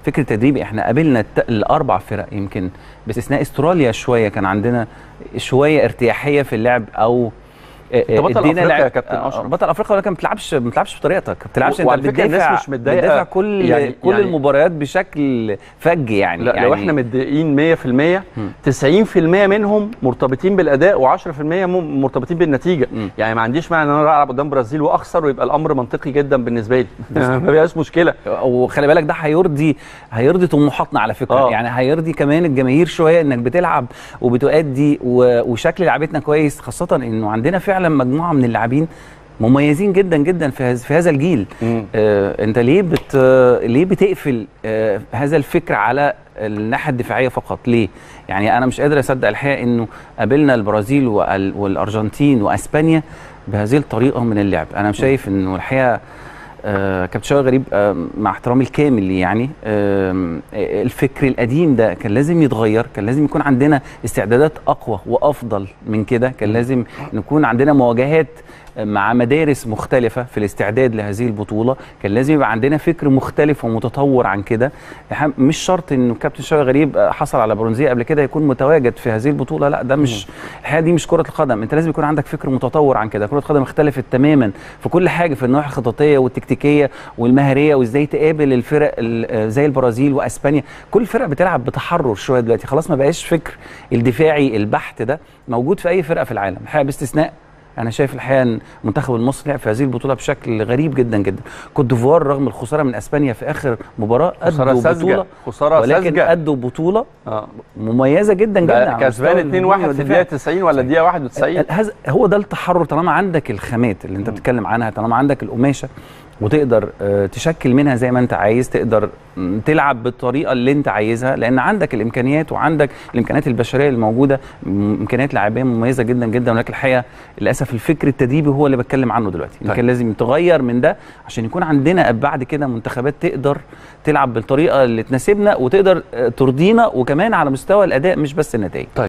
فكر التدريبي احنا قابلنا الت- الاربع فرق يمكن باستثناء استراليا شويه كان عندنا شويه ارتياحيه في اللعب او أنت بطل ادينا أفريقيا لعب- يا كابتن آه، أشرف. بطل افريقيا ولكن ما بتلعبش ما بتلعبش بطريقتك ما بتلعبش انت وعلى فكرة الناس بتدافع مش متضايقة. بتدافع كل يعني- كل يعني- المباريات بشكل فج يعني لا يعني لو احنا متضايقين 100% مم. 90% منهم مرتبطين بالاداء و10% م- مرتبطين بالنتيجه مم. يعني ما عنديش معنى ان انا العب قدام برازيل واخسر ويبقى الامر منطقي جدا بالنسبه لي ما فيهاش مشكله وخلي بالك ده هيرضي هيرضي طموحاتنا على فكره آه. أوه. يعني هيرضي كمان الجماهير شويه انك بتلعب وبتؤدي و- وشكل لعبتنا كويس خاصه انه عندنا فعلا مجموعه من اللاعبين مميزين جدا جدا في هذا في هذا الجيل مم. آه انت ليه بت آه، ليه بتقفل آه هذا الفكر على الناحيه الدفاعيه فقط ليه يعني انا مش قادر اصدق الحقيقه انه قابلنا البرازيل وال- والارجنتين واسبانيا بهذه الطريقه من اللعب انا شايف انه الحقيقه آه، كابتن شوقي غريب آه، مع احترامي الكامل ليه يعني آم، آه، الفكر القديم ده كان لازم يتغير كان لازم يكون عندنا استعدادات اقوى وافضل من كده كان لازم نكون عندنا مواجهات مع مدارس مختلفة في الاستعداد لهذه البطولة كان لازم يبقى عندنا فكر مختلف ومتطور عن كده إحنا مش شرط انه كابتن شوقي غريب آه، حصل على برونزية قبل كده يكون متواجد في هذه البطولة لا ده مش الحقيقة دي مش كرة القدم انت لازم يكون عندك فكر متطور عن كده كرة القدم اختلفت تماما في كل حاجة في النواحي الخططية والتكتيكية والمهارية وازاي تقابل الفرق ال- آه، زي البرازيل واسبانيا كل الفرق بتلعب بتحرر شوية دلوقتي خلاص ما بقاش فكر الدفاعي البحت ده موجود في اي فرقة في العالم الحقيقة باستثناء انا شايف الحقيقه ان المنتخب المصري لعب في هذه البطوله بشكل غريب جدا جدا كوت ديفوار رغم الخساره من اسبانيا في اخر مباراه خساره ادوا ساذجه بطوله خساره ولكن ساذجه ادوا بطوله اه مميزه جدا جدا ده على مستوى كسبان 2-1 الهجوم في والدفاع. الدقيقه 90 ولا الدقيقه 91 هذا هو ده التحرر طالما عندك الخامات اللي انت بتتكلم عنها طالما عندك القماشه وتقدر آه، تشكل منها زي ما انت عايز تقدر م، تلعب بالطريقه اللي انت عايزها لان عندك الامكانيات وعندك الامكانيات البشريه الموجوده م، امكانيات لاعبيه مميزه جدا جدا ولكن الحقيقه للاسف الفكر التدريبي هو اللي بتكلم عنه دلوقتي طيب. كان لازم تغير من ده عشان يكون عندنا بعد كده منتخبات تقدر تلعب بالطريقه اللي تناسبنا وتقدر آه، ترضينا وكمان على مستوى الاداء مش بس النتائج